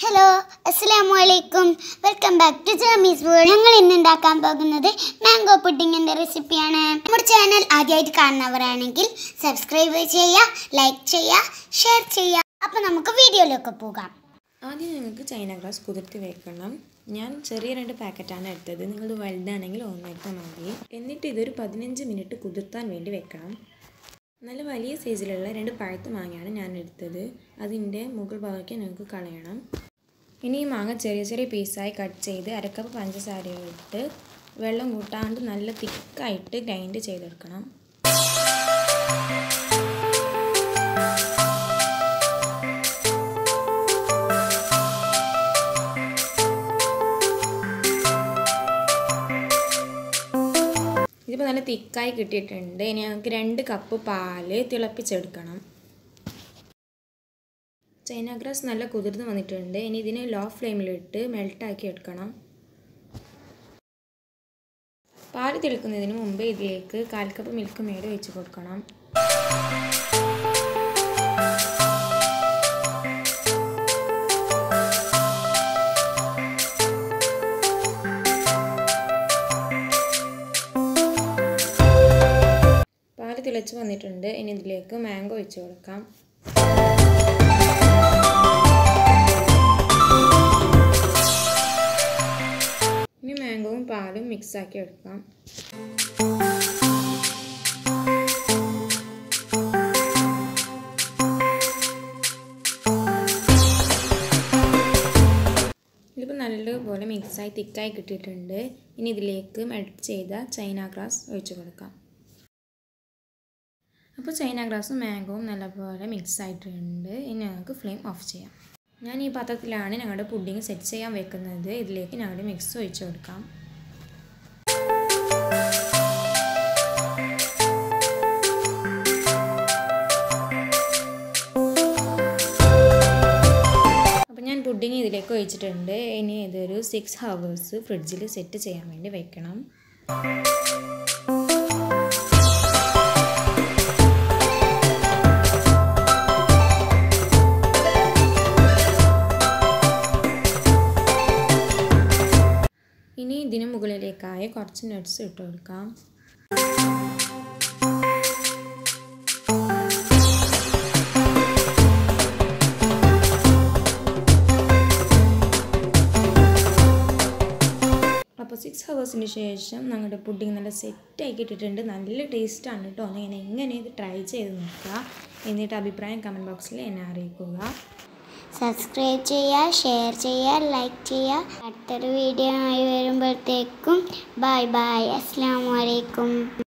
hello അസ്സലാമു അലൈക്കും welcome back to Jamie's world ഞങ്ങൾ ഇന്ന് ഉണ്ടാക്കാൻ പോകുന്നത് മാംഗോ പുഡിങ്ങിൻ്റെ റെസിപ്പിയാണ് നമ്മുടെ ചാനൽ ആദ്യമായിട്ട് കാണുന്നവരാണെങ്കിൽ സബ്സ്ക്രൈബ് ചെയ്യുക ലൈക്ക് ചെയ്യുക ഷെയർ ചെയ്യുക അപ്പോൾ നമുക്ക് വീഡിയോയിലേക്ക് പോകാം ആദ്യം നിങ്ങൾക്ക് ചൈന ഗ്രാസ് കുതിർത്ത് വെക്കണം ഞാൻ ചെറിയ രണ്ട് പാക്കറ്റാണ് എടുത്തത് നിങ്ങൾ വലുതാണെങ്കിൽ ഒന്നെടുത്താൽ മതി എന്നിട്ട് ഇതൊരു പതിനഞ്ച് മിനിറ്റ് കുതിർത്താൻ വേണ്ടി വെക്കണം നല്ല വലിയ സൈസിലുള്ള രണ്ട് പഴുത്ത മാങ്ങയാണ് ഞാൻ എടുത്തത് അതിൻ്റെ മുകൾ ഭാഗമൊക്കെ നിങ്ങൾക്ക് കളയണം ഇനി ഈ മാങ്ങ ചെറിയ ചെറിയ പീസായി കട്ട് ചെയ്ത് അരക്കപ്പ് പഞ്ചസാര ഇട്ട് വെള്ളം കൂട്ടാണ്ട് നല്ല തിക്കായിട്ട് ഗ്രൈൻഡ് ചെയ്തെടുക്കണം ഇതിപ്പോൾ നല്ല തിക്കായി കിട്ടിയിട്ടുണ്ട് ഇനി ഞങ്ങൾക്ക് രണ്ട് കപ്പ് പാല് തിളപ്പിച്ചെടുക്കണം ചൈന ഗ്രാസ് നല്ല കുതിർന്ന് വന്നിട്ടുണ്ട് ഇനി ഇതിനെ ലോ ഫ്ലെയിമിലിട്ട് മെൽട്ടാക്കി എടുക്കണം പാല് തിളക്കുന്നതിന് മുമ്പ് ഇതിലേക്ക് കാൽ കപ്പ് മിൽക്ക് മേഡ് ഒഴിച്ച് കൊടുക്കണം പാല് തിളച്ച് വന്നിട്ടുണ്ട് ഇനി ഇതിലേക്ക് മാംഗോ ഒഴിച്ച് കൊടുക്കാം ഇനി മാംഗോവും പാലും മിക്സ് ആക്കി എടുക്കാം ഇതിപ്പോൾ നല്ലപോലെ മിക്സായി തിക്കായി കിട്ടിയിട്ടുണ്ട് ഇനി ഇതിലേക്ക് മെൽറ്റ് ചെയ്ത ചൈന ഗ്രാസ് ഒഴിച്ച് കൊടുക്കാം അപ്പോൾ ചൈന ഗ്രാസും മാംഗോവും നല്ലപോലെ മിക്സ് ആയിട്ടുണ്ട് ഇനി ഞങ്ങൾക്ക് ഫ്ലെയിം ഓഫ് ചെയ്യാം ഞാൻ ഈ പാത്രത്തിലാണ് ഞങ്ങളുടെ പുഡിങ് സെറ്റ് ചെയ്യാൻ വെക്കുന്നത് ഇതിലേക്ക് ഞങ്ങളുടെ മിക്സ് ഒഴിച്ച് കൊടുക്കാം അപ്പോൾ ഞാൻ പുഡിങ് ഇതിലേക്ക് ഒഴിച്ചിട്ടുണ്ട് ഇനി ഇതൊരു സിക്സ് ഹവേഴ്സ് ഫ്രിഡ്ജിൽ സെറ്റ് ചെയ്യാൻ വേണ്ടി വെക്കണം ഇനി ഇതിന് മുകളിലേക്കായി കുറച്ച് നട്ട്സ് ഇട്ട് കൊടുക്കാം അപ്പോൾ സിക്സ് ഹവേഴ്സിന് ശേഷം ഞങ്ങളുടെ പുഡിങ് നല്ല സെറ്റ് ആക്കി ഇട്ടിട്ടുണ്ട് നല്ല ടേസ്റ്റാണ് കേട്ടോ നിങ്ങൾ എങ്ങനെ ഇത് ട്രൈ ചെയ്ത് നോക്കുക എന്നിട്ട് അഭിപ്രായം കമൻറ്റ് ബോക്സിൽ എന്നെ അറിയിക്കുക സബ്സ്ക്രൈബ് ചെയ്യുക ഷെയർ ചെയ്യുക ലൈക്ക് ചെയ്യുക അടുത്തൊരു വീഡിയോ ആയി വരുമ്പോഴത്തേക്കും ബൈ ബൈ അസ്സാം വലൈക്കും